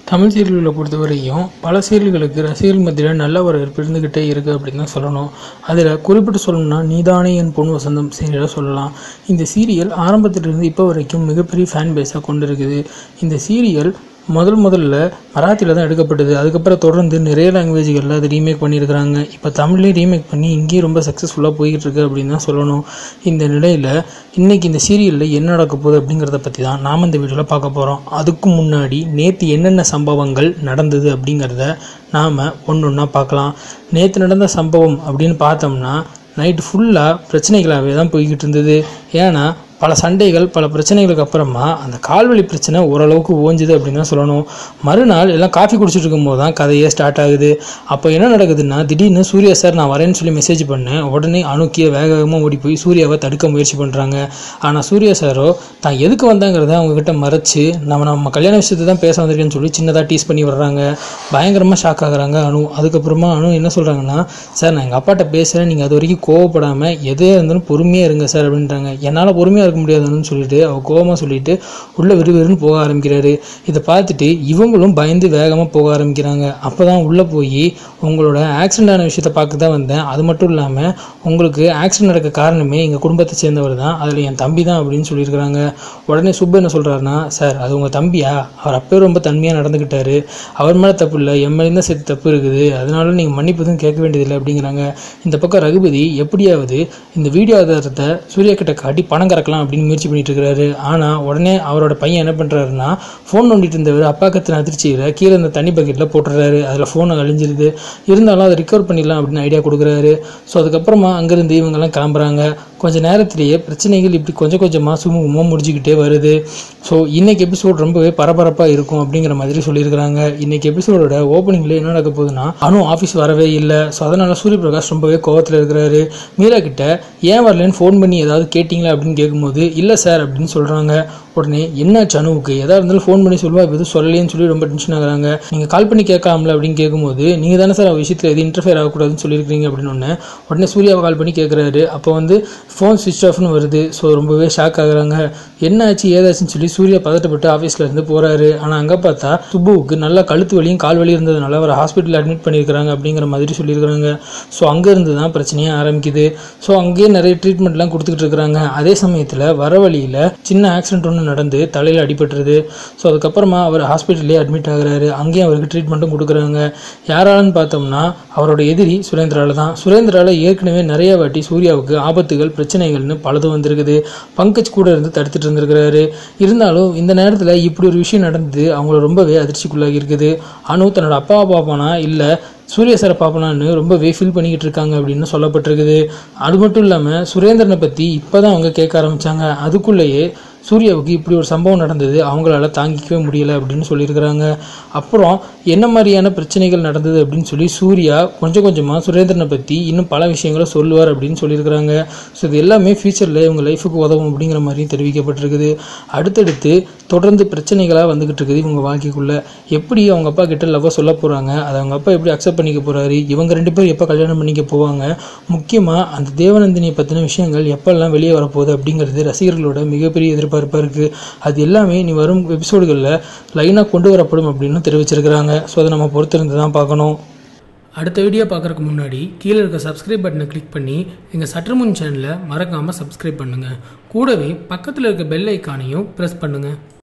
தமிழ் சீரியல்களை பொறுத்த வரையும் பல சீரியல்களுக்கு ரசிகர்கள் மத்தியில் நல்ல வரவேற்பு இருந்துக்கிட்டே இருக்குது அப்படின்னு தான் சொல்லணும் அதில் குறிப்பிட்டு சொல்லணும்னா நீதானே என் பொன் வசந்தம் சீரியலை சொல்லலாம் இந்த சீரியல் ஆரம்பத்திலிருந்து இப்போ வரைக்கும் மிகப்பெரிய ஃபேன் பேஸாக கொண்டு இருக்குது இந்த சீரியல் முதல் முதல்ல மராத்தியில் தான் எடுக்கப்பட்டது அதுக்கப்புறம் தொடர்ந்து நிறைய லாங்குவேஜ்களில் அது ரீமேக் பண்ணியிருக்கிறாங்க இப்போ தமிழ்லேயும் ரீமேக் பண்ணி இங்கேயும் ரொம்ப சக்ஸஸ்ஃபுல்லாக போய்கிட்டு இருக்கு அப்படின்னு தான் சொல்லணும் இந்த நிலையில் இன்றைக்கி இந்த சீரியலில் என்ன நடக்க போகுது அப்படிங்கிறத பற்றி தான் நாம் இந்த வீடியோவில் பார்க்க போகிறோம் அதுக்கு முன்னாடி நேற்று என்னென்ன சம்பவங்கள் நடந்தது அப்படிங்கிறத நாம் ஒன்று ஒன்றா பார்க்கலாம் நேற்று நடந்த சம்பவம் அப்படின்னு பார்த்தோம்னா நைட்டு ஃபுல்லாக பிரச்சனைகளாகவே தான் போய்கிட்டு இருந்தது ஏன்னா பல சண்டைகள் பல பிரச்சனைகளுக்கு அப்புறமா அந்த கால்வலி பிரச்சனை ஓரளவுக்கு ஓஞ்சுது அப்படின்னு தான் சொல்லணும் மறுநாள் எல்லாம் காஃபி குடிச்சிட்டு இருக்கும்போது தான் கதையே ஸ்டார்ட் ஆகுது அப்போ என்ன நடக்குதுன்னா திடீர்னு சூர்யா சார் நான் வரேன்னு சொல்லி மெசேஜ் பண்ணேன் உடனே அணுக்கிய வேக வேகமாக ஓடி போய் சூர்யாவை தடுக்க முயற்சி பண்ணுறாங்க ஆனால் சூர்யா சாரோ தான் எதுக்கு வந்தாங்கிறத அவங்கக்கிட்ட மறைச்சு நம்ம நம்ம கல்யாண விஷயத்தை தான் பேச வந்திருக்கேன்னு சொல்லி சின்னதாக டீஸ் பண்ணி வர்றாங்க பயங்கரமாக ஷாக் ஆகுறாங்க அனு அதுக்கப்புறமா அனு என்ன சொல்கிறாங்கன்னா சார் நான் எங்கள் அப்பாட்ட பேசுகிறேன் நீங்கள் அது வரைக்கும் கோவப்படாமல் எதே இருந்தாலும் பொறுமையாக இருங்க சார் அப்படின்றாங்க என்னால் பொறுமையாக இருக்க முடியாதுன்னு சொல்லிட்டு அவர் கோவமாக சொல்லிட்டு உள்ளே விறுவிறுன்னு போக ஆரம்பிக்கிறாரு இதை பார்த்துட்டு இவங்களும் பயந்து வேகமாக போக ஆரம்பிக்கிறாங்க அப்போ தான் உள்ளே போய் உங்களோட ஆக்சிடென்ட் ஆன விஷயத்தை பார்க்க தான் வந்தேன் அது மட்டும் இல்லாமல் உங்களுக்கு ஆக்சிடென்ட் நடக்க காரணமே எங்கள் குடும்பத்தை சேர்ந்தவர் தான் அதில் என் தம்பி தான் அப்படின்னு சொல்லியிருக்கிறாங்க உடனே சுப்பு என்ன சொல்கிறாருன்னா சார் அது உங்கள் தம்பியா அவர் அப்பவே ரொம்ப தன்மையாக நடந்துக்கிட்டாரு அவர் மேலே தப்பு இல்லை என் மேலேயும் தான் சேர்த்து தப்பு இருக்குது அதனால நீங்கள் மன்னிப்பு எதுவும் கேட்க வேண்டியதில்லை அப்படிங்கிறாங்க இந்த பக்கம் ரகுபதி எப்படியாவது இந்த வீடியோ ஆதாரத்தை சூர்யா கிட்ட காட்டி பணம் கறக்கலாம் அப்படின்னு முயற்சி பண்ணிட்டு இருக்கிறாரு ஆனால் உடனே அவரோட பையன் என்ன பண்ணுறாருன்னா ஃபோன் நோண்டிட்டு இருந்தவர் அப்பா கத்தின அதிர்ச்சியில் கீழே இந்த தண்ணி பக்கெட்டில் போட்டுறாரு அதில் ஃபோனை அழிஞ்சிருது இருந்தாலும் அதை ரிகவர் பண்ணிடலாம் அப்படின்னு ஐடியா கொடுக்குறாரு ஸோ அதுக்கப்புறமா அங்கேருந்து இவங்கெல்லாம் கிளம்புறாங்க கொஞ்ச நேரத்திலேயே பிரச்சனைகள் இப்படி கொஞ்சம் கொஞ்சமாக சுமூகமாக முடிஞ்சுக்கிட்டே வருது ஸோ இன்னைக்கு எபிசோட் ரொம்பவே பரபரப்பாக இருக்கும் அப்படிங்கிற மாதிரி சொல்லியிருக்கிறாங்க இன்னைக்கு எபிசோடோட ஓப்பனிங்கில் என்ன நடக்க போகுதுன்னா அனு ஆஃபீஸ் வரவே இல்லை ஸோ அதனால் சூரிய பிரகாஷ் ரொம்பவே கோவத்தில் இருக்கிறாரு மீரா கிட்ட ஏன் வரலன்னு ஃபோன் பண்ணி ஏதாவது கேட்டிங்களா அப்படின்னு கேட்கும்போது இல்லை சார் அப்படின்னு சொல்கிறாங்க உடனே என்னாச்சு அணுவுக்கு எதாக இருந்தாலும் ஃபோன் பண்ணி சொல்லுவா இப்போ எதுவும் சொல்லலேன்னு சொல்லி ரொம்ப டென்ஷன் ஆகுறாங்க நீங்கள் கால் பண்ணி கேட்கலாம்ல அப்படின்னு கேட்கும்போது நீங்கள் தானே சார் அவ விஷயத்தில் எது இன்டர்ஃபியர் ஆகக்கூடாதுன்னு சொல்லியிருக்கீங்க அப்படின்னு ஒன்று உடனே சூர்யாவை கால் பண்ணி கேட்குறாரு அப்போ வந்து ஃபோன் சுவிச் ஆஃப்னு வருது ஸோ ரொம்பவே ஷாக் ஆகுறாங்க என்ன ஆச்சு ஏதாச்சுன்னு சொல்லி சூர்யா பதட்டப்பட்டு ஆஃபீஸில் இருந்து போகிறாரு ஆனால் அங்கே பார்த்தா சுப்புவுக்கு நல்லா கழுத்து வலியும் கால் வலி இருந்ததுனால அவர் ஹாஸ்பிட்டலில் அட்மிட் பண்ணியிருக்கிறாங்க அப்படிங்கிற மாதிரி சொல்லியிருக்கிறாங்க ஸோ அங்கேருந்து தான் பிரச்சனையே ஆரம்பிக்குது ஸோ அங்கேயே நிறைய ட்ரீட்மெண்ட்லாம் கொடுத்துக்கிட்டு இருக்கிறாங்க அதே சமயத்தில் வர வழியில் சின்ன ஆக்சிடென்ட் ஒன்று நடந்து தலையில் அடிபட்டுருது ஸோ அதுக்கப்புறமா அவர் ஹாஸ்பிட்டல்லே அட்மிட் ஆகுறாரு அங்கேயும் அவருக்கு ட்ரீட்மெண்ட்டும் கொடுக்குறாங்க யாராலன்னு பார்த்தோம்னா அவரோட எதிரி சுரேந்திரால தான் சுரேந்திரால ஏற்கனவே நிறைய வாட்டி சூர்யாவுக்கு ஆபத்துகள் பிரச்சனைகள்னு பலதும் வந்திருக்குது பங்கஜ் கூட இருந்து தடுத்துட்டு இருந்திருக்கிறாரு இருந்தாலும் இந்த நேரத்தில் இப்படி ஒரு விஷயம் நடந்தது அவங்கள ரொம்பவே அதிர்ச்சிக்குள்ளாகி இருக்குது அனு தன்னோட அப்பாவை பார்ப்பானா இல்லை சூரிய சாரை பார்ப்பனான்னு ரொம்பவே ஃபீல் பண்ணிக்கிட்டு இருக்காங்க அப்படின்னு சொல்லப்பட்டிருக்குது அது மட்டும் இல்லாமல் சுரேந்திரனை பற்றி இப்போ தான் அவங்க கேட்க ஆரம்பித்தாங்க அதுக்குள்ளேயே சூர்யாவுக்கு இப்படி ஒரு சம்பவம் நடந்தது அவங்களால தாங்கிக்கவே முடியலை அப்படின்னு சொல்லியிருக்கிறாங்க அப்புறம் என்ன மாதிரியான பிரச்சனைகள் நடந்தது அப்படின்னு சொல்லி சூர்யா கொஞ்சம் கொஞ்சமாக சுரேந்திரனை பற்றி இன்னும் பல விஷயங்களை சொல்லுவார் அப்படின்னு சொல்லியிருக்கிறாங்க ஸோ இது எல்லாமே ஃபியூச்சரில் இவங்க லைஃபுக்கு உதவும் அப்படிங்கிற மாதிரியும் தெரிவிக்கப்பட்டிருக்குது அடுத்தடுத்து தொடர்ந்து பிரச்சனைகளாக வந்துக்கிட்டு இருக்குது இவங்க வாழ்க்கைக்குள்ளே எப்படி அவங்க அப்பா கிட்ட லவ்வாக சொல்ல போகிறாங்க அதை அவங்க அப்பா எப்படி அக்செப்ட் பண்ணிக்க போகிறாரு இவங்க ரெண்டு பேரும் எப்போ கல்யாணம் பண்ணிக்க போவாங்க முக்கியமாக அந்த தேவநந்தினியை பற்றின விஷயங்கள் எப்பெல்லாம் வெளியே வரப்போகுது அப்படிங்கிறது ரசிகர்களோட மிகப்பெரிய எதிர்பார்ப்பாக இருக்குது அது எல்லாமே நீ வரும் எபிசோடுகளில் லைனாக கொண்டு வரப்படும் அப்படின்னு தெரிவிச்சிருக்கிறாங்க ஸோ அதை நம்ம பொறுத்திருந்து தான் பார்க்கணும் அடுத்த வீடியோ பார்க்குறதுக்கு முன்னாடி கீழே இருக்க சப்ஸ்கிரைப் பட்டனை கிளிக் பண்ணி எங்கள் சற்றுமுன் சேனலை மறக்காமல் சப்ஸ்கிரைப் பண்ணுங்கள் கூடவே பக்கத்தில் இருக்க பெல் ஐக்கானையும் ப்ரெஸ் பண்ணுங்கள்